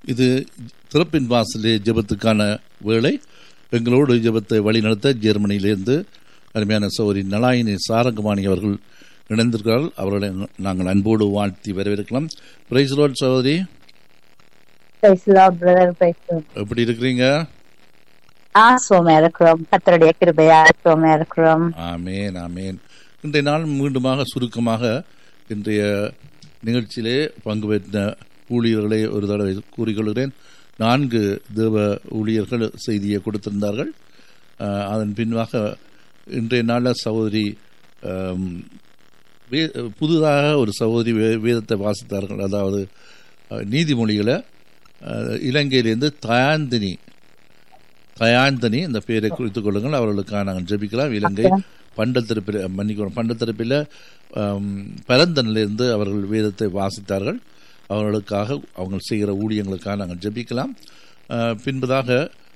இது திறப்பின் வாசலே ஜெபத்துக்கான வேளை எங்களோடு ஜெபத்தை வழிநடத்த ஜெர்மனியிலிருந்து அருமையான சௌரி நலாயினி சாரங்கமாணி அவர்கள் இணைந்திருக்கிறார்கள் அவர்களை நாங்கள் அன்போடு வாழ்த்தி வரவேற்கலாம் பிரைஸ் ரோட் சகோதரி Praise the Lord, brother. Praise the Lord. எப்படி இருக்கிறீங்க ஆசுவமா இருக்கிறோம் கத்தருடைய கிருபையா ஆசுவமா இருக்கிறோம் ஆமேன் ஆமேன் இன்றைய நாள் மீண்டுமாக சுருக்கமாக இன்றைய நிகழ்ச்சியிலே பங்கு பெற்ற ஊழியர்களை ஒரு தடவை கூறிக்கொள்கிறேன் நான்கு தேவ ஊழியர்கள் செய்தியை கொடுத்திருந்தார்கள் அஹ், அதன் பின்பாக இன்றைய நாளில் சகோதரி அம், வே- புதிதாக ஒரு சகோதரி வே- வேதத்தை வாசித்தார்கள் அதாவது அஹ், நீதிமொழிகளை அஹ், இலங்கையிலிருந்து தயாந்தினி தயாந்தனி இந்த பெயரை குறித்துக் கொள்ளுங்கள் அவர்களுக்காக நாங்கள் ஜெபிக்கலாம் இலங்கை பண்டத்திருப்பில் மன்னிக்கணும் பண்டத்திருப்பில் பரந்தனிலிருந்து அவர்கள் வேதத்தை வாசித்தார்கள் அவர்களுக்காக அவங்க செய்கிற ஊழியங்களுக்காக நாங்கள் ஜெபிக்கலாம் அஹ், பின்பதாக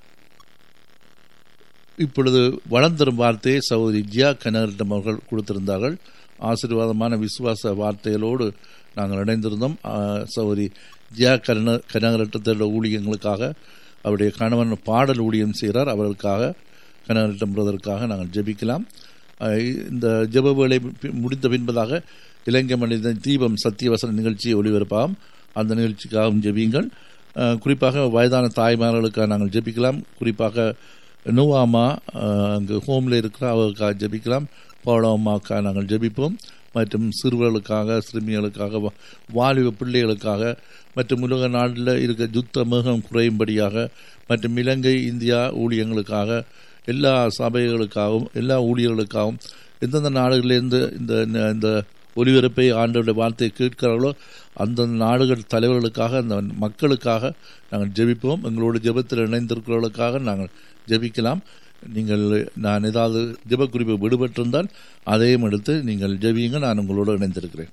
இப்பொழுது வளர்ந்தரும் வார்த்தையை சகோதரி ஜியா கனகரிடம் அவர்கள் கொடுத்திருந்தார்கள் ஆசீர்வாதமான விசுவாச வார்த்தைகளோடு நாங்கள் இணைந்திருந்தோம் ஆஹ், சகோதரி ஜியா கன கனகரட்டத்தோட ஊழியங்களுக்காக அவருடைய கணவன் பாடல் ஊழியம் செய்கிறார் அவர்களுக்காக கனகரட்டம் பிரதருக்காக நாங்கள் ஜெபிக்கலாம் ஆஹ், இந்த ஜெப வேலை பி- முடிந்த பின்பதாக இலங்கை மனித தீபம் சத்தியவசன நிகழ்ச்சியை ஒளிபரப்பாகும் அந்த நிகழ்ச்சிக்காகவும் ஜெபியுங்கள் ஆஹ், குறிப்பாக வயதான தாய்மார்களுக்காக நாங்கள் ஜெபிக்கலாம் குறிப்பாக நோவாமா ஆஹ், அங்கு ஹோமில் இருக்கிற அவருக்காக ஜெபிக்கலாம் பவுளம்மாக்காக நாங்கள் ஜெபிப்போம் மற்றும் சிறுவர்களுக்காக சிறுமிகளுக்காக வா- வாலிப பிள்ளைகளுக்காக மற்றும் உலக நாட்டில் இருக்க யுத்த மேகம் குறையும்படியாக மற்றும் இலங்கை இந்தியா ஊழியங்களுக்காக எல்லா சபைகளுக்காகவும் எல்லா ஊழியர்களுக்காகவும் எந்தெந்த நாடுகளிலிருந்து இந்த இந்த ஒலிபரப்பை ஆண்டவருடைய வார்த்தையை கேட்கிறார்களோ அந்தந்த நாடுகள் தலைவர்களுக்காக அந்த மக்களுக்காக நாங்கள் ஜெபிப்போம் எங்களோட ஜெபத்தில் இணைந்திருக்கிறவர்களுக்காக நாங்கள் ஜெபிக்கலாம் நீங்கள் நான் ஏதாவது ஜெப குறிப்பு விடுபட்டிருந்தால் அதையும் எடுத்து நீங்கள் ஜெபியுங்க நான் உங்களோட இணைந்திருக்கிறேன்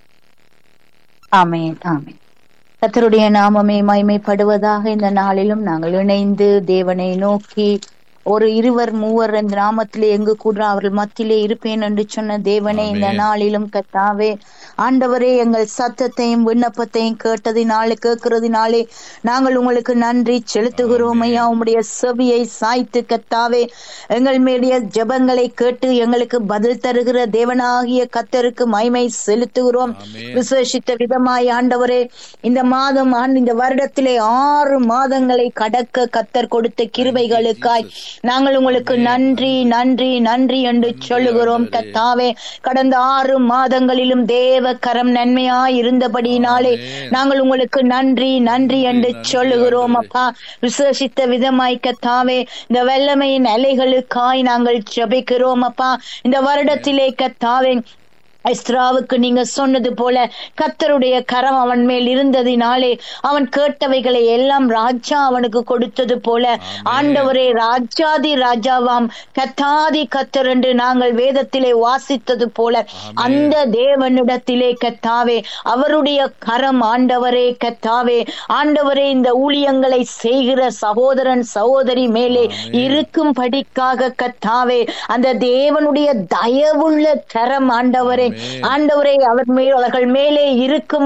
ஆமென் ஆமென் கத்தருடைய நாமமே மகிமைப்படுவதாக இந்த நாளிலும் நாங்கள் இணைந்து தேவனை நோக்கி ஒரு இருவர் மூவர் இந்த நாமத்திலே எங்கு கூட அவர்கள் மத்தியிலே இருப்பேன் என்று சொன்ன தேவனே இந்த ஆமென். நாளிலும் கத்தாவே ஆண்டவரே எங்கள் சத்தத்தையும் விண்ணப்பத்தையும் கேட்டதினாலே கேட்கிறதினாலே நாங்கள் உங்களுக்கு நன்றி செலுத்துகிறோம் ஐயா உம்முடைய செவியை சாய்த்து கத்தாவே எங்கள் மேடைய ஜெபங்களை கேட்டு எங்களுக்கு பதில் தருகிற தேவனாகிய கத்தருக்கு மகிமை செலுத்துகிறோம் ஆமென். விசேஷித்த விதமாய் ஆண்டவரே இந்த மாதம் ஆண்டு இந்த வருடத்திலே ஆறு மாதங்களை கடக்க கத்தர் கொடுத்த கிருபைகளுக்காய் நாங்கள் உங்களுக்கு நன்றி நன்றி நன்றி என்று சொல்லுகிறோம் கத்தாவே கடந்த ஆறு மாதங்களிலும் தேவ கரம் நன்மையாய் இருந்தபடியினாலே ஆமென். நாங்கள் உங்களுக்கு நன்றி நன்றி என்று நன்றி, சொல்லுகிறோம் ஆண்டவரே. அப்பா விசேஷித்த விதமாய் கத்தாவே இந்த வெள்ளமையின் அலைகளுக்காய் நாங்கள் ஜெபிக்கிறோம் அப்பா இந்த வருடத்திலே கத்தாவே எஸ்ராவுக்கு நீங்க சொன்னது போல கத்தருடைய கரம் அவன் மேல் இருந்ததினாலே அவன் கேட்டவைகளை எல்லாம் ராஜா அவனுக்கு கொடுத்தது போல ஆண்டவரே ராஜாதி ராஜாவாம் கத்தாதி கத்தர் என்று நாங்கள் வேதத்திலே வாசித்தது போல அந்த தேவனிடத்திலே கத்தாவே அவருடைய கரம் ஆண்டவரே கத்தாவே ஆண்டவரே இந்த ஊழியங்களை செய்கிற சகோதரன் சகோதரி மேலே இருக்கும்படிக்காக கத்தாவே அந்த தேவனுடைய தயவுள்ள கரம் ஆண்டவரே ஆண்டவரே அவர் மேல் அவர்கள் மேலே இருக்கும்